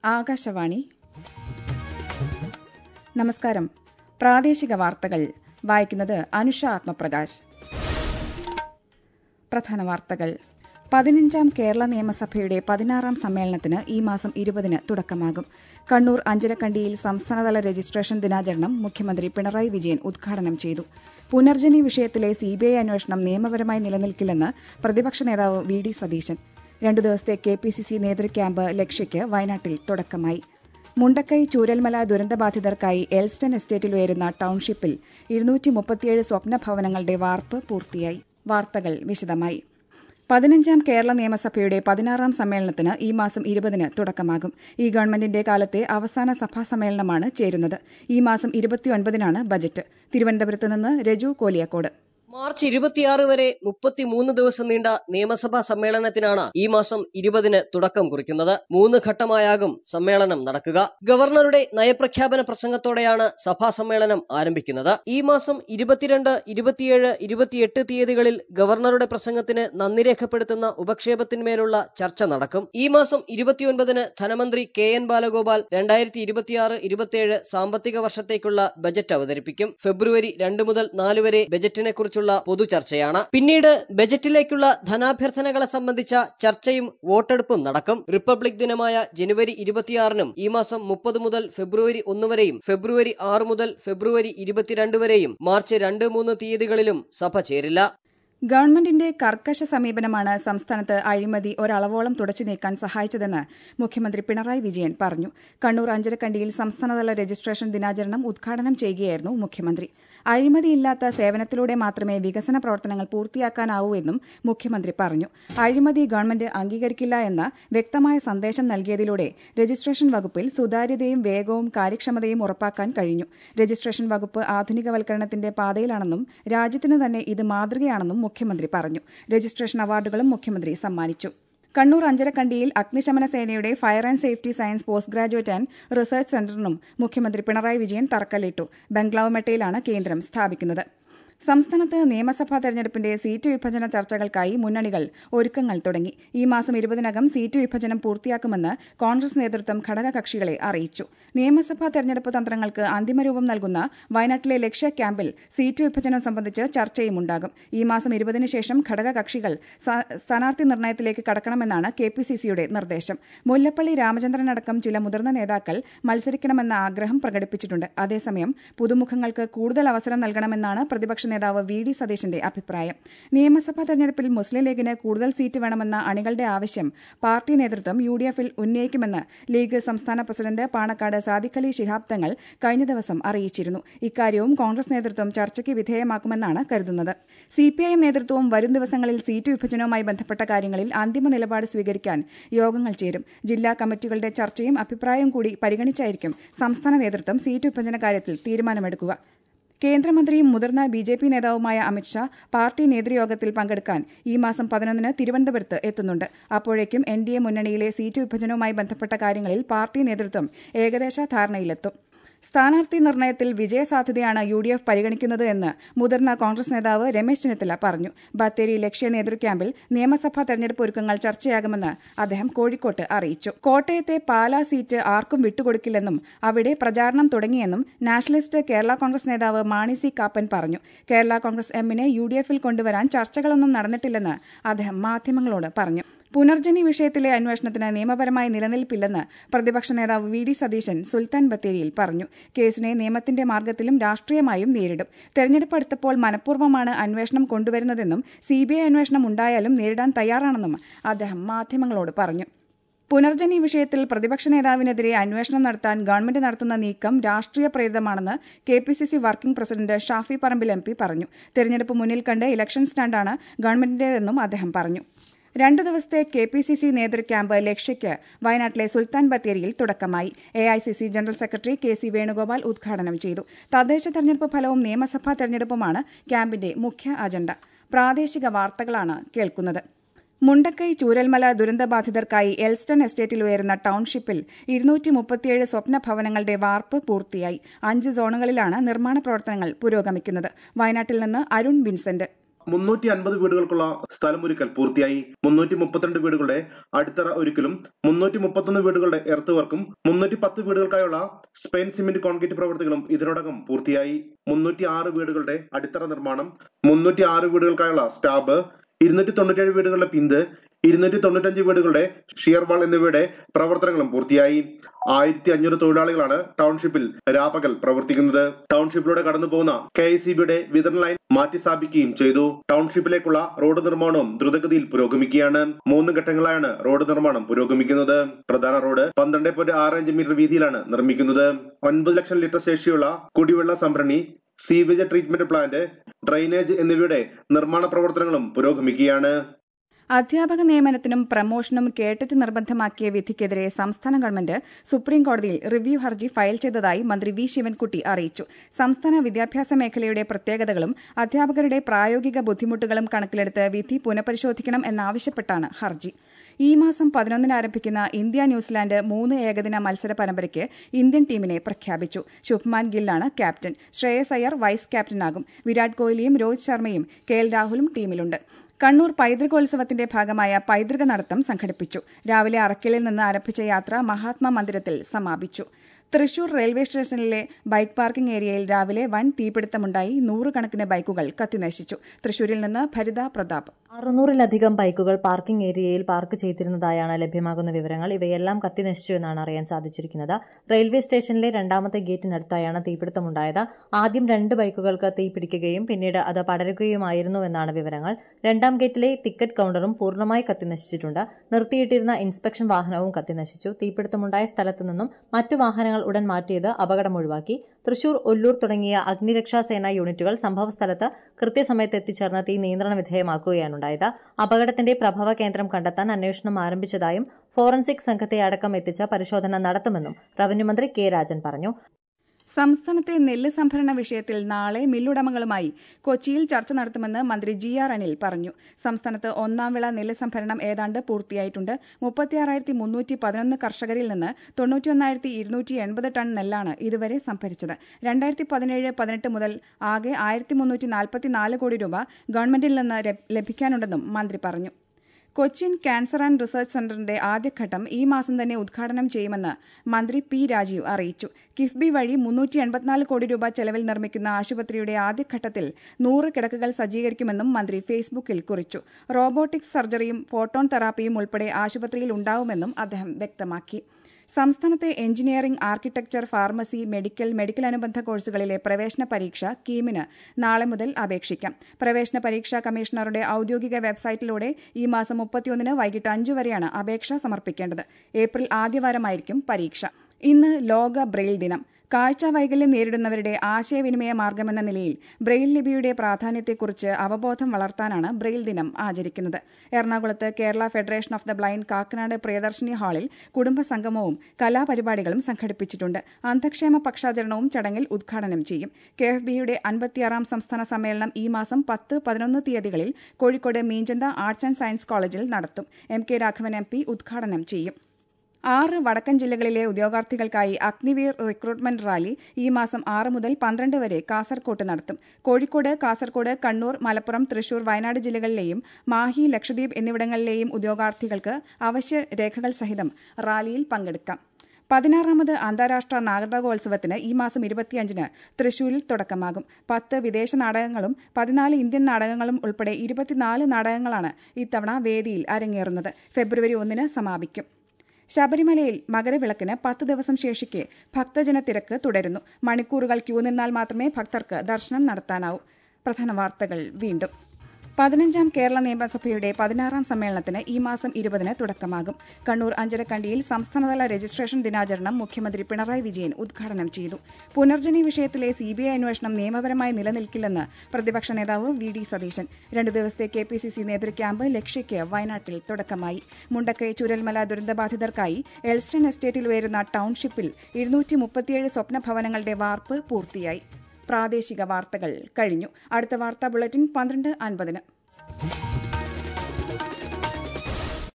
ആകാശവാണി നമസ്കാരം പ്രാദേശിക വാർത്തകൾ വായിക്കുന്നത് അനുഷ ആത്മപ്രകാശ് പ്രധാന വാർത്തകൾ പതിനഞ്ചാം കേരള നിയമസഭയുടെ പതിനാറാം സമ്മേളനത്തിന് ഈ മാസം ഇരുപതിന് തുടക്കമാകും കണ്ണൂർ അഞ്ചരക്കണ്ടിയിൽ സംസ്ഥാനതല രജിസ്ട്രേഷൻ ദിനാചരണം മുഖ്യമന്ത്രി പിണറായി വിജയൻ ഉദ്ഘാടനം ചെയ്തു പുനർജനി വിഷയത്തിലെ സിബിഐ അന്വേഷണം നിയമപരമായി നിലനിൽക്കില്ലെന്ന് പ്രതിപക്ഷ നേതാവ് വി ഡി സതീശൻ രണ്ടു ദിവസത്തെ കെ പി സി സി നേതൃക്യാമ്പ് ലക്ഷ്യയ്ക്ക് വയനാട്ടിൽ തുടക്കമായി മുണ്ടക്കൈ ചൂരൽമല ദുരന്തബാധിതർക്കായി എൽസ്റ്റൺ എസ്റ്റേറ്റിൽ ഉയരുന്ന ടൌൺഷിപ്പിൽ ഇരുന്നൂറ്റി മുപ്പത്തിയേഴ് സ്വപ്ന ഭവനങ്ങളുടെ വാർപ്പ് പൂർത്തിയായി വാർത്തകൾ വിശദമായി പതിനഞ്ചാം കേരള നിയമസഭയുടെ പതിനാറാം സമ്മേളനത്തിന് ഈ മാസം ഇരുപതിന് തുടക്കമാകും ഈ ഗവൺമെന്റിന്റെ കാലത്തെ അവസാന സഭാ സമ്മേളനമാണ് ചേരുന്നത് ഈ മാസം ഇരുപത്തിയൊൻപതിനാണ് ബജറ്റ് തിരുവനന്തപുരത്ത് നിന്ന് രജു കോലിയക്കോട് മാർച്ച് ഇരുപത്തിയാറ് വരെ മുപ്പത്തിമൂന്ന് ദിവസം നീണ്ട നിയമസഭാ സമ്മേളനത്തിനാണ് ഈ മാസം ഇരുപതിന് തുടക്കം കുറിക്കുന്നത് മൂന്ന് ഘട്ടമായാകും സമ്മേളനം നടക്കുക ഗവർണറുടെ നയപ്രഖ്യാപന പ്രസംഗത്തോടെയാണ് സഭാ സമ്മേളനം ആരംഭിക്കുന്നത് ഈ മാസം ഇരുപത്തിരണ്ട് ഇരുപത്തിയേഴ് ഇരുപത്തിയെട്ട് തീയതികളിൽ ഗവർണറുടെ പ്രസംഗത്തിന് നന്ദി രേഖപ്പെടുത്തുന്ന ഉപക്ഷേപത്തിന്മേലുള്ള ചർച്ച നടക്കും ഈ മാസം ഇരുപത്തിയൊൻപതിന് ധനമന്ത്രി കെ എൻ ബാലഗോപാൽ രണ്ടായിരത്തി ഇരുപത്തിയാറ് ഇരുപത്തിയേഴ് സാമ്പത്തിക വർഷത്തേക്കുള്ള ബജറ്റ് അവതരിപ്പിക്കും ഫെബ്രുവരി രണ്ട് മുതൽ നാല് വരെ ബജറ്റിനെ കുറിച്ചുള്ള പൊതുചർച്ചയാണ് പിന്നീട് ബജറ്റിലേക്കുള്ള ധനാഭ്യർത്ഥനകളെ സംബന്ധിച്ച ചർച്ചയും വോട്ടെടുപ്പും നടക്കും റിപ്പബ്ലിക് ദിനമായ ജനുവരി ഇരുപത്തിയാറിനും ഈ മാസം മുപ്പത് മുതൽ ഫെബ്രുവരി ഒന്ന് വരെയും ഫെബ്രുവരി ആറ് മുതൽ ഫെബ്രുവരി ഇരുപത്തിരണ്ട് വരെയും മാർച്ച് രണ്ട് മൂന്ന് തീയതികളിലും സഭ ചേരില്ല ഗവൺമെന്റിന്റെ കർക്കശ സമീപനമാണ് സംസ്ഥാനത്ത് അഴിമതി ഒരളവോളം തുടച്ചു നീക്കാൻ സഹായിച്ചതെന്ന് മുഖ്യമന്ത്രി പിണറായി വിജയൻ പറഞ്ഞു കണ്ണൂർ അഞ്ചരക്കണ്ടിയിൽ സംസ്ഥാനതല രജിസ്ട്രേഷൻ ദിനാചരണം ഉദ്ഘാടനം ചെയ്യുകയായിരുന്നു മുഖ്യമന്ത്രി അഴിമതിയില്ലാത്ത സേവനത്തിലൂടെ മാത്രമേ വികസന പ്രവർത്തനങ്ങൾ പൂർത്തിയാക്കാനാവൂ എന്നും മുഖ്യമന്ത്രി പറഞ്ഞു അഴിമതി ഗവൺമെന്റ് അംഗീകരിക്കില്ല എന്ന വ്യക്തമായ സന്ദേശം നൽകിയതിലൂടെ രജിസ്ട്രേഷൻ വകുപ്പിൽ സുതാര്യതയും വേഗവും കാര്യക്ഷമതയും ഉറപ്പാക്കാൻ കഴിഞ്ഞു രജിസ്ട്രേഷൻ വകുപ്പ് ആധുനികവൽക്കരണത്തിന്റെ പാതയിലാണെന്നും രാജ്യത്തിന് തന്നെ ഇത് മാതൃകയാണെന്നും മുഖ്യമന്ത്രി പറഞ്ഞു രജിസ്ട്രേഷൻ അവാർഡുകളും മുഖ്യമന്ത്രി സമ്മാനിച്ചു കണ്ണൂർ അഞ്ചരക്കണ്ടിയിൽ അഗ്നിശമന സേനയുടെ fire and safety science post graduate and research സെന്ററിനും മുഖ്യമന്ത്രി പിണറായി വിജയൻ തറക്കല്ലിട്ടു ബംഗ്ലാവ് മെട്ടയിലാണ് കേന്ദ്രം സ്ഥാപിക്കുന്നത് സംസ്ഥാനത്ത് നിയമസഭാ തെരഞ്ഞെടുപ്പിന്റെ സീറ്റ് വിഭജന ചർച്ചകൾക്കായി മുന്നണികൾ ഒരുക്കങ്ങൾ തുടങ്ങി ഈ മാസം ഇരുപതിനകം സീറ്റ് വിഭജനം പൂർത്തിയാക്കുമെന്ന് കോൺഗ്രസ് നേതൃത്വം ഘടകകക്ഷികളെ അറിയിച്ചു നിയമസഭാ തെരഞ്ഞെടുപ്പ് തന്ത്രങ്ങൾക്ക് അന്തിമരൂപം നൽകുന്ന വയനാട്ടിലെ ലക്ഷ്യ ക്യാമ്പിൽ സീറ്റ് വിഭജനം സംബന്ധിച്ച് ചർച്ചയും ഉണ്ടാകും ഈ മാസം ഇരുപതിന് ശേഷം ഘടകകക്ഷികൾ സ്ഥാനാർത്ഥി നിർണയത്തിലേക്ക് കടക്കണമെന്നാണ് കെ പി സി സിയുടെ നിർദ്ദേശം മുല്ലപ്പള്ളി രാമചന്ദ്രനടക്കം ചില മുതിർന്ന നേതാക്കൾ മത്സരിക്കണമെന്ന ആഗ്രഹം പ്രകടിപ്പിച്ചിട്ടുണ്ട് അതേസമയം പുതുമുഖങ്ങൾക്ക് കൂടുതൽ അവസരം നൽകണമെന്നാണ് പ്രതിപക്ഷ നേതാവ് വി ഡി സതീശന്റെ അഭിപ്രായം നിയമസഭാ തെരഞ്ഞെടുപ്പിൽ മുസ്ലിം ലീഗിന് കൂടുതൽ സീറ്റ് വേണമെന്ന അണികളുടെ ആവശ്യം പാർട്ടി നേതൃത്വം യു ഡി എഫിൽ ഉന്നയിക്കുമെന്ന് ലീഗ് സംസ്ഥാന പ്രസിഡന്റ് പാണക്കാട് സാദിഖ് അലി ശിഹാബ് തങ്ങൾ കഴിഞ്ഞ ദിവസം അറിയിച്ചിരുന്നു ഇക്കാര്യവും കോൺഗ്രസ് നേതൃത്വം ചർച്ചയ്ക്ക് വിധേയമാക്കുമെന്നാണ് കരുതുന്നത് സിപിഐഎം നേതൃത്വവും വരും ദിവസങ്ങളിൽ സീറ്റ് വിഭജനവുമായി ബന്ധപ്പെട്ട കാര്യങ്ങളിൽ അന്തിമ നിലപാട് സ്വീകരിക്കാൻ യോഗങ്ങൾ ചേരും ജില്ലാ കമ്മിറ്റികളുടെ ചർച്ചയും അഭിപ്രായവും കൂടി പരിഗണിച്ചായിരിക്കും സംസ്ഥാന നേതൃത്വം സീറ്റ് വിഭജന കാര്യത്തിൽ തീരുമാനമെടുക്കുക കേന്ദ്രമന്ത്രിയും മുതിർന്ന ബി ജെ പി നേതാവുമായ അമിത്ഷാ പാർട്ടി നേതൃയോഗത്തിൽ പങ്കെടുക്കാൻ ഈ മാസം പതിനൊന്നിന് തിരുവനന്തപുരത്ത് എത്തുന്നുണ്ട് അപ്പോഴേക്കും എൻ ഡി എ മുന്നണിയിലെ സീറ്റ് വിഭജനവുമായി ബന്ധപ്പെട്ട കാര്യങ്ങളിൽ പാർട്ടി നേതൃത്വം ഏകദേശ ധാരണയിലെത്തും സ്ഥാനാർത്ഥി നിർണയത്തിൽ വിജയസാധ്യതയാണ് യു ഡി എഫ് പരിഗണിക്കുന്നത് എന്ന് മുതിർന്ന കോൺഗ്രസ് നേതാവ് രമേശ് ചെന്നിത്തല പറഞ്ഞു ബത്തേരി ലക്ഷ്യ നേതൃക്യാമ്പിൽ നിയമസഭാ തെരഞ്ഞെടുപ്പ് ഒരുക്കങ്ങൾ ചർച്ചയാകുമെന്ന് അദ്ദേഹം കോഴിക്കോട്ട് അറിയിച്ചു കോട്ടയത്തെ പാലാ സീറ്റ് ആർക്കും വിട്ടുകൊടുക്കില്ലെന്നും അവിടെ പ്രചാരണം തുടങ്ങിയെന്നും നാഷണലിസ്റ്റ് കേരള കോൺഗ്രസ് നേതാവ് മാണി സി കാപ്പൻ പറഞ്ഞു കേരള കോൺഗ്രസ് എമ്മിനെ യു ഡി എഫിൽ കൊണ്ടുവരാൻ ചർച്ചകളൊന്നും നടന്നിട്ടില്ലെന്ന് അദ്ദേഹം മാധ്യമങ്ങളോട് പറഞ്ഞു പുനർജനി വിഷയത്തിലെ അന്വേഷണത്തിന് നിയമപരമായി നിലനിൽപ്പില്ലെന്ന് പ്രതിപക്ഷ നേതാവ് വി ഡി സതീശൻ സുൽത്താൻ ബത്തേരിയിൽ പറഞ്ഞു കേസിനെ നിയമത്തിന്റെ മാർഗത്തിലും രാഷ്ട്രീയമായും നേരിടും തെരഞ്ഞെടുപ്പ് അടുത്തപ്പോൾ മനഃപൂർവ്വമാണ് അന്വേഷണം കൊണ്ടുവരുന്നതെന്നും സിബിഐ അന്വേഷണം ഉണ്ടായാലും നേരിടാൻ തയ്യാറാണെന്നും അദ്ദേഹം മാധ്യമങ്ങളോട് പറഞ്ഞു പുനർജനി വിഷയത്തിൽ പ്രതിപക്ഷ നേതാവിനെതിരെ അന്വേഷണം നടത്താൻ ഗവൺമെന്റ് നടത്തുന്ന നീക്കം രാഷ്ട്രീയ പ്രേരിതമാണെന്ന് K P C C working president Shafi Parambil M P പറഞ്ഞു തെരഞ്ഞെടുപ്പ് മുന്നിൽ കണ്ട് ഇലക്ഷൻ സ്റ്റാൻഡാണ് ഗവൺമെന്റിന്റേതെന്നും അദ്ദേഹം പറഞ്ഞു രണ്ടു ദിവസത്തെ കെ പി സി സി നേതൃക്യാമ്പ് ലക്ഷ്യയ്ക്ക് വയനാട്ടിലെ സുൽത്താൻ ബത്തേരിയിൽ തുടക്കമായി A I C C general secretary K C Venugopal ഉദ്ഘാടനം ചെയ്തു തദ്ദേശ തെരഞ്ഞെടുപ്പ് ഫലവും നിയമസഭാ തെരഞ്ഞെടുപ്പുമാണ് ക്യാമ്പിന്റെ മുഖ്യ അജണ്ട പ്രാദേശിക വാർത്തകളാണ് കേൾക്കുന്നത് മുണ്ടക്കൈ ചൂരൽമല ദുരന്തബാധിതർക്കായി എൽസ്റ്റൺ എസ്റ്റേറ്റിൽ ഉയരുന്ന ടൌൺഷിപ്പിൽ ഇരുന്നൂറ്റി മുപ്പത്തിയേഴ് സ്വപ്ന ഭവനങ്ങളുടെ വാർപ്പ് പൂർത്തിയായി അഞ്ച് സോണുകളിലാണ് നിർമ്മാണ പ്രവർത്തനങ്ങൾ പുരോഗമിക്കുന്നത് വയനാട്ടിൽ നിന്ന് അരുൺ വിൻസെന്റ് മുന്നൂറ്റി അൻപത് വീടുകൾക്കുള്ള സ്ഥലമൊരുക്കൽ പൂർത്തിയായി മുന്നൂറ്റി മുപ്പത്തിരണ്ട് വീടുകളുടെ അടിത്തറ ഒരുക്കലും മുന്നൂറ്റി മുപ്പത്തൊന്ന് വീടുകളുടെ എർത്ത് വർക്കും മുന്നൂറ്റി പത്ത് വീടുകൾക്കായുള്ള സ്പെയിൻ സിമെന്റ് കോൺക്രീറ്റ് പ്രവർത്തികളും ഇതിനോടകം പൂർത്തിയായി മുന്നൂറ്റി ആറ് വീടുകളുടെ അടിത്തറ നിർമ്മാണം മുന്നൂറ്റി ആറ് വീടുകൾക്കായുള്ള സ്റ്റാബ് ഇരുന്നൂറ്റി തൊണ്ണൂറ്റേഴ് വീടുകളുടെ പിന്ത് ഇരുന്നൂറ്റി തൊണ്ണൂറ്റഞ്ച് വീടുകളുടെ ഷിയർവാൾ എന്നിവയുടെ പ്രവർത്തനങ്ങളും പൂർത്തിയായി ആയിരത്തി അഞ്ഞൂറ് തൊഴിലാളികളാണ് ടൗൺഷിപ്പിൽ രാപകൽ പ്രവർത്തിക്കുന്നത് ടൗൺഷിപ്പിലൂടെ കടന്നു പോകുന്ന കെ ഐ സി ബിയുടെ വിതരണ ലൈൻ മാറ്റി സ്ഥാപിക്കുകയും ചെയ്തു ടൗൺഷിപ്പിലേക്കുള്ള റോഡ് നിർമ്മാണവും ദ്രുതഗതിയിൽ പുരോഗമിക്കുകയാണ് മൂന്ന് ഘട്ടങ്ങളായാണ് റോഡ് നിർമ്മാണം പുരോഗമിക്കുന്നത് പ്രധാന റോഡ് പന്ത്രണ്ട് പോയിന്റ് ആറ് അഞ്ച് മീറ്റർ വീതിയിലാണ് നിർമ്മിക്കുന്നത് ഒൻപത് ലക്ഷം ലിറ്റർ ശേഷിയുള്ള കുടിവെള്ള സംഭരണി സീവേജ് ട്രീറ്റ്മെന്റ് പ്ലാന്റ് ഡ്രൈനേജ് എന്നിവയുടെ നിർമ്മാണ പ്രവർത്തനങ്ങളും പുരോഗമിക്കുകയാണ് അധ്യാപക നിയമനത്തിനും പ്രമോഷനും കേട്ടിട്ട് നിർബന്ധമാക്കിയ വിധിക്കെതിരെ സംസ്ഥാന ഗവൺമെന്റ് സുപ്രീം കോടതിയിൽ റിവ്യൂ ഹർജി ഫയൽ ചെയ്തതായി മന്ത്രി വി ശിവൻകുട്ടി അറിയിച്ചു സംസ്ഥാന വിദ്യാഭ്യാസ മേഖലയുടെ പ്രത്യേകതകളും അധ്യാപകരുടെ പ്രായോഗിക ബുദ്ധിമുട്ടുകളും കണക്കിലെടുത്ത് വിധി പുനഃപരിശോധിക്കണം എന്നാവശ്യപ്പെട്ടാണ് ഹർജി ഈ മാസം പതിനൊന്നിന് ആരംഭിക്കുന്ന ഇന്ത്യ ന്യൂസിലാൻഡ് മൂന്ന് ഏകദിന മത്സര പരമ്പരയ്ക്ക് ഇന്ത്യൻ ടീമിനെ പ്രഖ്യാപിച്ചു ശുഭ്മാൻ ഗില്ലാണ് ക്യാപ്റ്റൻ ശ്രേയസ് അയ്യർ വൈസ് ക്യാപ്റ്റനാകും വിരാട് കോഹ്ലിയും രോഹിത് ശർമ്മയും കെ എൽ രാഹുലും ടീമിലുണ്ട് കണ്ണൂർ പൈതൃകോത്സവത്തിന്റെ ഭാഗമായ പൈതൃക നടത്തം സംഘടിപ്പിച്ചു രാവിലെ അറക്കലിൽ നിന്ന് ആരംഭിച്ച യാത്ര മഹാത്മാ മന്ദിരത്തിൽ സമാപിച്ചു തൃശൂർ റെയിൽവേ സ്റ്റേഷനിലെ ബൈക്ക് പാർക്കിംഗ് ഏരിയയിൽ രാവിലെ വൻ തീപിടുത്തമുണ്ടായി നൂറുകണക്കിന് ബൈക്കുകൾ കത്തിനശിച്ചു തൃശൂരിൽ നിന്ന് ഭരിത പ്രതാപ് അറുന്നൂറിലധികം ബൈക്കുകൾ പാർക്കിംഗ് ഏരിയയിൽ പാർക്ക് ചെയ്തിരുന്നതായാണ് ലഭ്യമാകുന്ന വിവരങ്ങൾ ഇവയെല്ലാം കത്തിനശിച്ചു എന്നാണ് അറിയാൻ സാധിച്ചിരിക്കുന്നത് റെയിൽവേ സ്റ്റേഷനിലെ രണ്ടാമത്തെ ഗേറ്റിനടുത്തായാണ് തീപിടുത്തമുണ്ടായത് ആദ്യം രണ്ട് ബൈക്കുകൾക്ക് തീ പിടിക്കുകയും പിന്നീട് അത് പടരുകയുമായിരുന്നുവെന്നാണ് വിവരങ്ങൾ രണ്ടാം ഗേറ്റിലെ ടിക്കറ്റ് കൌണ്ടറും പൂർണ്ണമായി കത്തിനശിച്ചിട്ടുണ്ട് നിർത്തിയിട്ടിരുന്ന ഇൻസ്പെക്ഷൻ വാഹനവും കത്തിനശിച്ചു തീപിടുത്തമുണ്ടായ സ്ഥലത്തു നിന്നും മറ്റു വാഹനങ്ങൾ ഉടൻ മാറ്റിയത് അപകടം ഒഴിവാക്കി തൃശൂർ ഒല്ലൂർ തുടങ്ങിയ അഗ്നിരക്ഷാസേന യൂണിറ്റുകൾ സംഭവസ്ഥലത്ത് കൃത്യസമയത്ത് എത്തിച്ചേർന്ന് തീ നിയന്ത്രണ വിധേയമാക്കുകയാണുണ്ടായത് അപകടത്തിന്റെ പ്രഭവ കേന്ദ്രം കണ്ടെത്താൻ അന്വേഷണം ആരംഭിച്ചതായും ഫോറൻസിക് സംഘത്തെ അടക്കം എത്തിച്ച് പരിശോധന നടത്തുമെന്നും റവന്യൂ മന്ത്രി കെ രാജൻ പറഞ്ഞു സംസ്ഥാനത്തെ നെല്ല് സംഭരണ വിഷയത്തിൽ നാളെ മില്ലുടമകളുമായി കൊച്ചിയിൽ ചർച്ച നടത്തുമെന്ന് മന്ത്രി ജി ആർ അനിൽ പറഞ്ഞു സംസ്ഥാനത്ത് ഒന്നാം വിള നെല്ല് സംഭരണം ഏതാണ്ട് പൂർത്തിയായിട്ടുണ്ട് മുപ്പത്തിയാറായിരത്തി മുന്നൂറ്റി പതിനൊന്ന് കർഷകരിൽ നിന്ന് തൊണ്ണൂറ്റിയൊന്നായിരത്തി ഇരുന്നൂറ്റി എൺപത് ടൺ നെല്ലാണ് ഇതുവരെ സംഭരിച്ചത് രണ്ടായിരത്തി പതിനേഴ് പതിനെട്ട് മുതൽ ആകെ ആയിരത്തി മുന്നൂറ്റി നാൽപ്പത്തിനാല് കോടി രൂപ ഗവൺമെന്റിൽ നിന്ന് ലഭിക്കാനുണ്ടെന്നും മന്ത്രി പറഞ്ഞു കൊച്ചിൻ ക്യാൻസർ ആൻഡ് റിസർച്ച് സെന്ററിന്റെ ആദ്യഘട്ടം ഈ മാസം തന്നെ ഉദ്ഘാടനം ചെയ്യുമെന്ന് മന്ത്രി പി രാജീവ് അറിയിച്ചു കിഫ്ബി വഴി മുന്നൂറ്റി എൺപത്തിനാല് കോടി രൂപ ചെലവിൽ നിർമ്മിക്കുന്ന ആശുപത്രിയുടെ ആദ്യഘട്ടത്തിൽ നൂറ് കിടക്കുകൾ സജ്ജീകരിക്കുമെന്നും മന്ത്രി ഫേസ്ബുക്കിൽ കുറിച്ചു റോബോട്ടിക്സ് സർജറിയും ഫോട്ടോൺ തെറാപ്പിയും ഉൾപ്പെടെ ആശുപത്രിയിൽ ഉണ്ടാവുമെന്നും അദ്ദേഹം വ്യക്തമാക്കി സംസ്ഥാനത്തെ engineering architecture pharmacy medical medical അനുബന്ധ കോഴ്സുകളിലെ പ്രവേശന പരീക്ഷ കീമിന് നാളെ മുതൽ അപേക്ഷിക്കാം പ്രവേശന പരീക്ഷാ കമ്മീഷണറുടെ ഔദ്യോഗിക വെബ്സൈറ്റിലൂടെ ഈ മാസം മുപ്പത്തിയൊന്നിന് വൈകിട്ട് അഞ്ചു വരെയാണ് അപേക്ഷ സമർപ്പിക്കേണ്ടത് ഏപ്രിൽ ആദ്യവാരമായിരിക്കും പരീക്ഷ ഇന്ന് ലോക ബ്രെയിൽ ദിനം കാഴ്ച വൈകല്യം നേരിടുന്നവരുടെ ആശയവിനിമയ മാർഗമെന്ന നിലയിൽ ബ്രെയിൽ ലിപിയുടെ പ്രാധാന്യത്തെക്കുറിച്ച് അവബോധം വളർത്താനാണ് ബ്രെയിൽ ദിനം ആചരിക്കുന്നത് എറണാകുളത്ത് Kerala federation of the blind Kakkanad Priyadarshini ഹാളിൽ കുടുംബസംഗമവും കലാപരിപാടികളും സംഘടിപ്പിച്ചിട്ടുണ്ട് അന്ധക്ഷേമ പക്ഷാചരണവും ചടങ്ങിൽ ഉദ്ഘാടനം ചെയ്യും കെ എഫ് ബിയുടെ അൻപത്തിയാറാം സംസ്ഥാന സമ്മേളനം ഈ മാസം പത്ത് പതിനൊന്ന് തീയതികളിൽ Kozhikode Meenchanda arts and science കോളേജിൽ നടത്തും M K Raghavan M P ഉദ്ഘാടനം ചെയ്യും ആറ് വടക്കൻ ജില്ലകളിലെ ഉദ്യോഗാർത്ഥികൾക്കായി അഗ്നിവീർ റിക്രൂട്ട്മെന്റ് റാലി ഈ മാസം ആറ് മുതൽ പന്ത്രണ്ട് വരെ കാസർകോട്ട് നടത്തും കോഴിക്കോട് കാസർകോട് കണ്ണൂർ മലപ്പുറം തൃശൂർ വയനാട് ജില്ലകളിലെയും മാഹി ലക്ഷദ്വീപ് എന്നിവിടങ്ങളിലെയും ഉദ്യോഗാർത്ഥികൾക്ക് അവശ്യ രേഖകൾ സഹിതം റാലിയിൽ പങ്കെടുക്കാം പതിനാറാമത് അന്താരാഷ്ട്ര നാടകോത്സവത്തിന് ഈ മാസം ഇരുപത്തിയഞ്ചിന് തൃശൂരിൽ തുടക്കമാകും പത്ത് വിദേശ നാടകങ്ങളും പതിനാല് ഇന്ത്യൻ നാടകങ്ങളും ഉൾപ്പെടെ ഇരുപത്തിനാല് നാടകങ്ങളാണ് ഇത്തവണ വേദിയിൽ അരങ്ങേറുന്നത് ഫെബ്രുവരി ഒന്നിന് സമാപിക്കും ശബരിമലയിൽ മകരവിളക്കിന് പത്ത് ദിവസം ശേഷിക്കെ ഭക്തജന തിരക്ക് തുടരുന്നു മണിക്കൂറുകൾ ക്യൂ നിന്നാൽ മാത്രമേ ഭക്തർക്ക് ദർശനം നടത്താനാവൂ പ്രധാന വാർത്തകൾ വീണ്ടും പതിനഞ്ചാം കേരള നിയമസഭയുടെ പതിനാറാം സമ്മേളനത്തിന് ഈ മാസം ഇരുപതിന് തുടക്കമാകും കണ്ണൂർ അഞ്ചരക്കണ്ടിയിൽ സംസ്ഥാനതല രജിസ്ട്രേഷൻ ദിനാചരണം മുഖ്യമന്ത്രി പിണറായി വിജയൻ ഉദ്ഘാടനം ചെയ്തു പുനർജനി വിഷയത്തിലെ സിബിഐ അന്വേഷണം നിയമപരമായി നിലനിൽക്കില്ലെന്ന് പ്രതിപക്ഷ നേതാവ് വി ഡി സതീശൻ രണ്ടു ദിവസത്തെ കെ പി സി സി നേതൃക്യാമ്പ് ലക്ഷ്യയ്ക്ക് വയനാട്ടിൽ തുടക്കമായി മുണ്ടക്കൈ ചുരൽമല ദുരന്തബാധിതർക്കായി എൽസ്റ്റൺ എസ്റ്റേറ്റിൽ ഉയരുന്ന ടൌൺഷിപ്പിൽ ഇരുന്നൂറ്റി മുപ്പത്തിയേഴ് സ്വപ്ന ഭവനങ്ങളുടെ വാർപ്പ് പൂർത്തിയായി പ്രാദേശിക വാർത്തകൾ കഴിഞ്ഞു അടുത്ത വാർത്താ ബുള്ളറ്റിൻ പന്ത്രണ്ട് അൻപതിന്